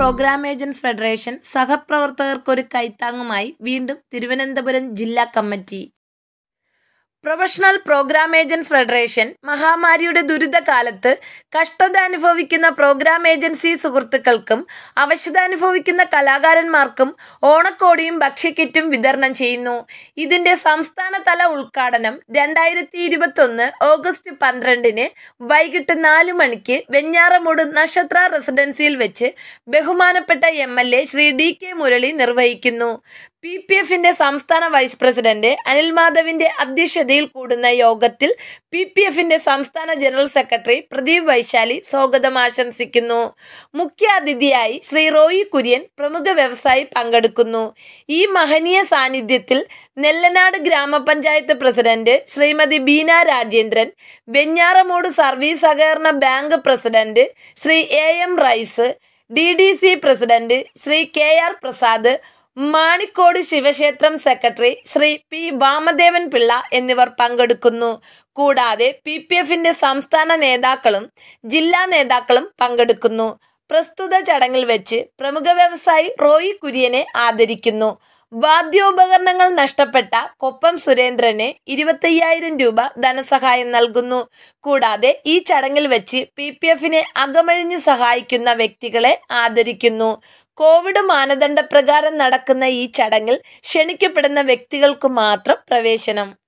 programme agents federation സഹപ്രവർത്തകർക്കൊരു കൈത്താങ്ങുമായി വീണ്ടും തിരുവനന്തപുരം ജില്ലാ committee professional program agents federation മഹാമാരിയുടെ ദുരിതകാലത്ത് കഷ്ടത അനുഭവിക്കുന്ന പ്രോഗ്രാം ഏജൻസി സുഹൃത്തുക്കൾക്കും അവശത അനുഭവിക്കുന്ന കലാകാരന്മാർക്കും ഓണക്കോടിയും ഭക്ഷ്യക്കിറ്റും വിതരണം ചെയ്യുന്നു ഇതിന്റെ സംസ്ഥാനതല ഉദ്ഘാടനം രണ്ടായിരത്തി ഇരുപത്തൊന്ന് ഓഗസ്റ്റ് പന്ത്രണ്ടിന് വൈകിട്ട് നാല് മണിക്ക് വെഞ്ഞാറമൂട് നക്ഷത്ര റെസിഡൻസിയിൽ വെച്ച് ബഹുമാനപ്പെട്ട M L A Shri D K Murali നിർവഹിക്കുന്നു പി പി എഫിന്റെ സംസ്ഥാന വൈസ് പ്രസിഡന്റ് അനിൽ മാധവിന്റെ അധ്യക്ഷതയിൽ കൂടുന്ന യോഗത്തിൽ പി പി എഫിന്റെ സംസ്ഥാന ജനറൽ സെക്രട്ടറി പ്രദീപ് വൈശാലി സ്വാഗതം ആശംസിക്കുന്നു മുഖ്യാതിഥിയായി ശ്രീ റോയി കുര്യൻ പ്രമുഖ വ്യവസായി പങ്കെടുക്കുന്നു ഈ മഹനീയ സാന്നിധ്യത്തിൽ നെല്ലനാട് ഗ്രാമപഞ്ചായത്ത് പ്രസിഡന്റ് ശ്രീമതി ബീന രാജേന്ദ്രൻ വെഞ്ഞാറമൂട് സർവീസ് സഹകരണ bank president Shri A M Rais D D C president Shri K R Prasad Manikkode ശിവക്ഷേത്രം സെക്രട്ടറി ശ്രീ പി വാമദേവൻ പിള്ള എന്നിവർ പങ്കെടുക്കുന്നു കൂടാതെ പി പി എഫിന്റെ സംസ്ഥാന നേതാക്കളും ജില്ലാ നേതാക്കളും പങ്കെടുക്കുന്നു പ്രസ്തുത ചടങ്ങിൽ വെച്ച് പ്രമുഖ വ്യവസായി റോയി കുര്യനെ ആദരിക്കുന്നു വാദ്യോപകരണങ്ങൾ നഷ്ടപ്പെട്ട കൊപ്പം സുരേന്ദ്രന് ഇരുപത്തയ്യായിരം രൂപ ധനസഹായം നൽകുന്നു കൂടാതെ ഈ ചടങ്ങിൽ വെച്ച് പി പി എഫിനെ അകമഴിഞ്ഞ് സഹായിക്കുന്ന വ്യക്തികളെ ആദരിക്കുന്നു കോവിഡ് മാനദണ്ഡപ്രകാരം നടക്കുന്ന ഈ ചടങ്ങിൽ ക്ഷണിക്കപ്പെടുന്ന വ്യക്തികൾക്ക് മാത്രം പ്രവേശനം